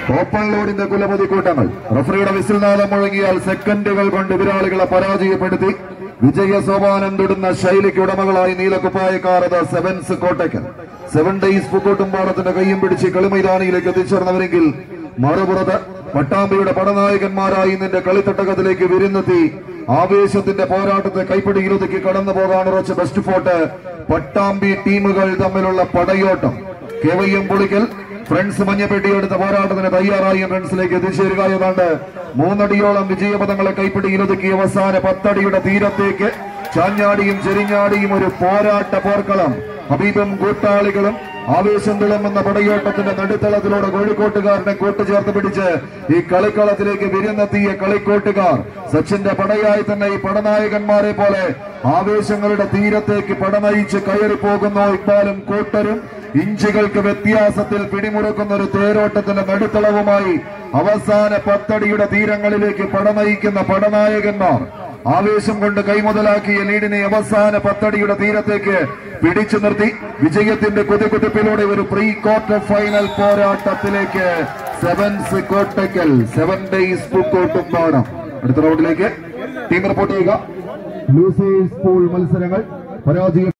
open ലോഡിന്റെ കുലപതി കൂട്ടങ്ങൾ റഫറിയുടെ വിസിൽനാദം മുഴങ്ങിയാൽ സെക്കൻഡുകൾ കൊണ്ട് എതിരാളികളെ പരാജയപ്പെടുത്തി വിജയ സോപാനം തൊടുന്ന ശൈലിക്ക് ഉടമകളായി നീലക്കുപ്പായക്കാർ അത് സെവൻസ് കോട്ടയ്ക്കൽ സെവൻ ഡേയ്സ് പൂക്കോട്ടുംപാടത്തിന്റെ കയ്യും പിടിച്ച് കളിമൈതാനിയിലേക്ക് എത്തിച്ചേർന്നവരെങ്കിൽ മറുപുറത്ത് പട്ടാമ്പിയുടെ പടനായകന്മാരായി നിന്റെ കളിത്തട്ടകത്തിലേക്ക് വിരുന്നെത്തി ആവേശത്തിന്റെ പോരാട്ടത്തെ കൈപ്പിടിയിലൊതുക്കി കടന്നു പോകാൻ ഉറച്ച ബെസ്റ്റ് ഫോർട്ട് പട്ടാമ്പി ടീമുകൾ തമ്മിലുള്ള പടയോട്ടം കെവയ്യം പുളിക്കൽ ഫ്രണ്ട്സ് മഞ്ഞപ്പെട്ടിയെടുത്ത പോരാട്ടത്തിന് തയ്യാറായി ഫ്രണ്ട്സിലേക്ക് എത്തിച്ചേരുക ഏതാണ്ട് മൂന്നടിയോളം വിജയപദങ്ങളെ കൈപ്പിടിയിലൊതുക്കി അവസാന പത്തടിയുടെ തീരത്തേക്ക് ചാഞ്ഞാടിയും ചെരിഞ്ഞാടിയും ഒരു പോരാട്ട പോർക്കളം ഹബീബും കൂട്ടാളികളും ആവേശം തിളങ്ങുന്ന പടയോട്ടത്തിന്റെ നടുത്തളത്തിലൂടെ കോഴിക്കോട്ടുകാരനെ കൂട്ടുചേർത്ത് പിടിച്ച് ഈ കളിക്കളത്തിലേക്ക് വിരുന്നെത്തിയ കളിക്കോട്ടുകാർ സച്ചിന്റെ പടയായി തന്നെ ഈ പടനായകന്മാരെ പോലെ ആവേശങ്ങളുടെ തീരത്തേക്ക് പടനയിച്ച് കയറിപ്പോകുന്നു ഇക്ബാലും കൂട്ടരും ഇഞ്ചുകൾക്ക് വ്യത്യാസത്തിൽ പിടിമുറുക്കുന്ന ഒരു തേരോട്ടത്തിന്റെ നടുത്തളവുമായി അവസാന പത്തടിയുടെ തീരങ്ങളിലേക്ക് പടനയിക്കുന്ന പടനായകന്മാർ ആവേശം കൊണ്ട് കൈമുതലാക്കിയ ലീഡിനെ അവസാന പത്തടിയുടെ തീരത്തേക്ക് പിടിച്ചു നിർത്തി വിജയത്തിന്റെ കുതികുതിപ്പിലൂടെ ഒരു പ്രീ ക്വാർട്ടർ ഫൈനൽ പോരാട്ടത്തിലേക്ക് sevens Kottakkal seven days Pookkottumpadam അടുത്ത റൗണ്ടിലേക്ക് ടീം റിപ്പോർട്ട് ചെയ്യുക ലൂസേഴ്സ് പൂൾ മത്സരങ്ങൾ പരാജയം